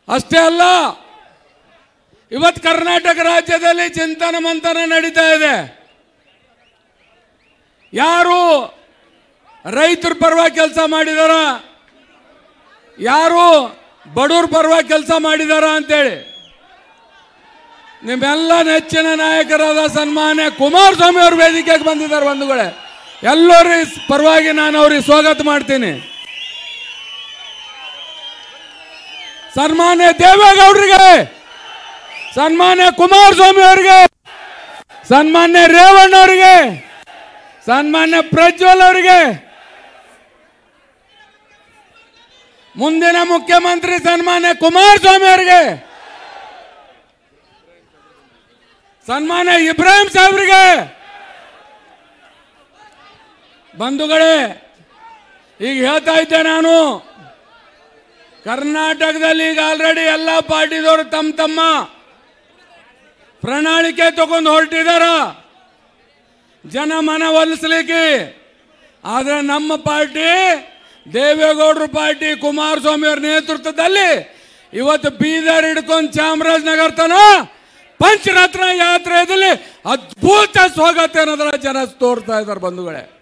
ಅಷ್ಟೇ ಅಲ್ಲ ಇವತ್ತು ಕರ್ನಾಟಕ ರಾಜ್ಯದಲ್ಲಿ ಚಿಂತನ ಮಂಥನ ನಡೀತಾ ಇದೆ ಯಾರು ರೈತರ ಪರವಾಗಿ ಕೆಲಸ ಮಾಡಿದಾರ ಯಾರು ಬಡವ್ರ ಪರವಾಗಿ ಕೆಲಸ ಮಾಡಿದಾರ ಅಂತೇಳಿ ನಿಮ್ಮೆಲ್ಲ ನೆಚ್ಚಿನ ನಾಯಕರಾದ ಸನ್ಮಾನ್ಯ ಕುಮಾರಸ್ವಾಮಿ ಅವರು ವೇದಿಕೆಗೆ ಬಂದಿದ್ದಾರೆ ಬಂಧುಗಳೇ ಎಲ್ಲರ ಪರವಾಗಿ ನಾನು ಅವ್ರಿಗೆ ಸ್ವಾಗತ ಮಾಡ್ತೀನಿ ಸನ್ಮಾನ್ಯ ದೇವೇಗೌಡರಿಗೆ ಸನ್ಮಾನ್ಯ ಕುಮಾರಸ್ವಾಮಿ ಅವರಿಗೆ ಸನ್ಮಾನ್ಯ ರೇವಣ್ಣ ಅವರಿಗೆ ಸನ್ಮಾನ್ಯ ಪ್ರಜ್ವಲ್ ಅವರಿಗೆ ಮುಂದಿನ ಮುಖ್ಯಮಂತ್ರಿ ಸನ್ಮಾನ್ಯ ಕುಮಾರಸ್ವಾಮಿ ಅವರಿಗೆ ಸನ್ಮಾನ್ಯ ಇಬ್ರಾಹಿಂ ಸಾಹೇಬ್ರಿಗೆ ಬಂಧುಗಳೇ ಈಗ ಹೇಳ್ತಾ ಇದ್ದೆ ನಾನು ಕರ್ನಾಟಕದಲ್ಲಿ ಈಗ ಆಲ್ರೆಡಿ ಎಲ್ಲ ಪಾರ್ಟಿದವರು ತಮ್ಮ ತಮ್ಮ ಪ್ರಣಾಳಿಕೆ ತಗೊಂಡು ಹೊರಟಿದಾರ ಜನ ಮನ ಒಲಿಸ್ಲಿಕ್ಕೆ ಆದ್ರೆ ನಮ್ಮ ಪಾರ್ಟಿ ದೇವೇಗೌಡರ ಪಾರ್ಟಿ ಕುಮಾರಸ್ವಾಮಿ ಅವರ ನೇತೃತ್ವದಲ್ಲಿ ಇವತ್ತು ಬೀದರ್ ಹಿಡ್ಕೊಂಡು ಚಾಮರಾಜನಗರ ತನ ಪಂಚರತ್ನ ಯಾತ್ರೆಯಲ್ಲಿ ಅದ್ಭುತ ಸ್ವಾಗತ ಏನಾದ್ರ ಜನ ತೋರ್ತಾ ಇದ್ದಾರೆ ಬಂಧುಗಳೇ